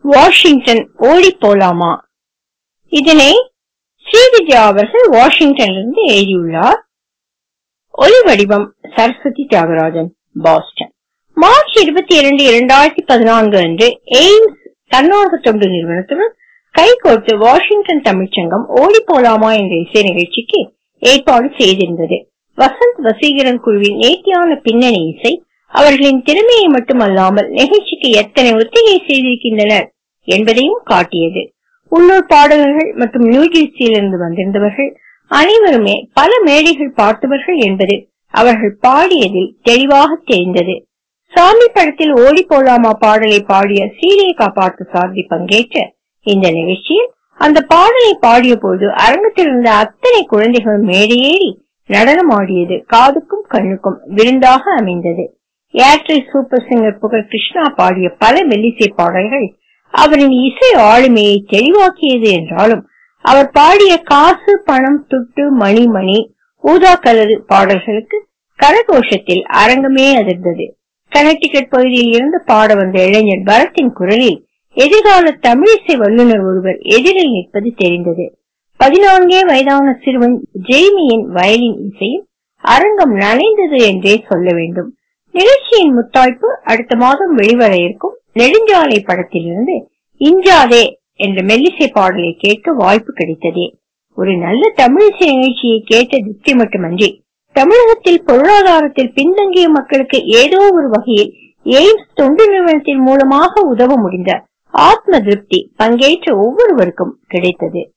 Washington ஓடி போலாமா இதனை ஸ்ரீவித்யா அவர்கள் வாஷிங்டனிலிருந்து எழுதியுள்ளார் ஒலி வடிவம் சரஸ்வதி தியாகராஜன் பாஸ்டன் மார்ச் இருபத்தி இரண்டு இரண்டாயிரத்தி பதினான்கு அன்று எய்ம்ஸ் தன்னார்வ தொண்டு நிறுவனத்துடன் கைகோர்த்து வாஷிங்டன் தமிழ்ச்சங்கம் ஓடி போலாமா என்ற இசை நிகழ்ச்சிக்கு ஏற்பாடு செய்திருந்தது வசந்த் வசீகரன் குழுவின் நேர்த்தியான பின்னணி இசை அவர்களின் திறமையை மட்டுமல்லாமல் நிகழ்ச்சிக்கு எத்தனை ஒத்திகை செய்திருக்கின்றனர் என்பதையும் காட்டியது உள்ளூர் பாடகர்கள் மற்றும் நியூஜெர்சியிலிருந்து வந்திருந்தவர்கள் அனைவருமே பல மேடைகள் பார்த்தவர்கள் என்பது அவர்கள் பாடியதில் தெளிவாக தெரிந்தது சாமி படத்தில் ஓடி போலாமா பாடலை பாடிய சீலேகா பார்த்து சார்பி பங்கேற்ற இந்த நிகழ்ச்சியில் அந்த பாடலை பாடிய போது அரங்கத்தில் இருந்த அத்தனை குழந்தைகளும் மேடையேறி நடனம் ஆடியது காதுக்கும் கண்ணுக்கும் விருந்தாக அமைந்தது ஏர்டெல் சூப்பர் சிங்கர் புகழ் கிருஷ்ணா பாடிய பல மெல்லிசை பாடல்கள் அவரின் இசை ஆளுமையை தெளிவாக்கியது என்றாலும் அவர் பாடிய காசு பணம் துட்டு மணி மணி ஊதா கலரு பாடல்களுக்கு கரகோஷத்தில் அரங்கமே அதிர்ந்தது கனெக்டிகட் பகுதியில் இருந்து பாட வந்த இளைஞர் பரத்தின் குரலில் எதிர்கால தமிழிசை வல்லுநர் ஒருவர் எதிரில் நிற்பது தெரிந்தது பதினான்கே வயதான சிறுவன் ஜெய்மியின் வயலின் இசையில் அரங்கம் நனைந்தது என்றே சொல்ல வேண்டும் நிகழ்ச்சியின் முத்தாய்ப்பு அடுத்த மாதம் வெளிவர இருக்கும் நெடுஞ்சாலை படத்திலிருந்து இஞ்சாதே என்ற மெல்லிசை பாடலை கேட்க வாய்ப்பு கிடைத்ததே ஒரு நல்ல தமிழிசை நிகழ்ச்சியை கேட்ட திருப்தி மட்டுமன்றி தமிழகத்தில் பொருளாதாரத்தில் பின்தங்கிய மக்களுக்கு ஏதோ ஒரு வகையில் எய்ம்ஸ் தொண்டு நிறுவனத்தின் மூலமாக உதவ முடிந்த ஆத்ம திருப்தி பங்கேற்ற ஒவ்வொருவருக்கும் கிடைத்தது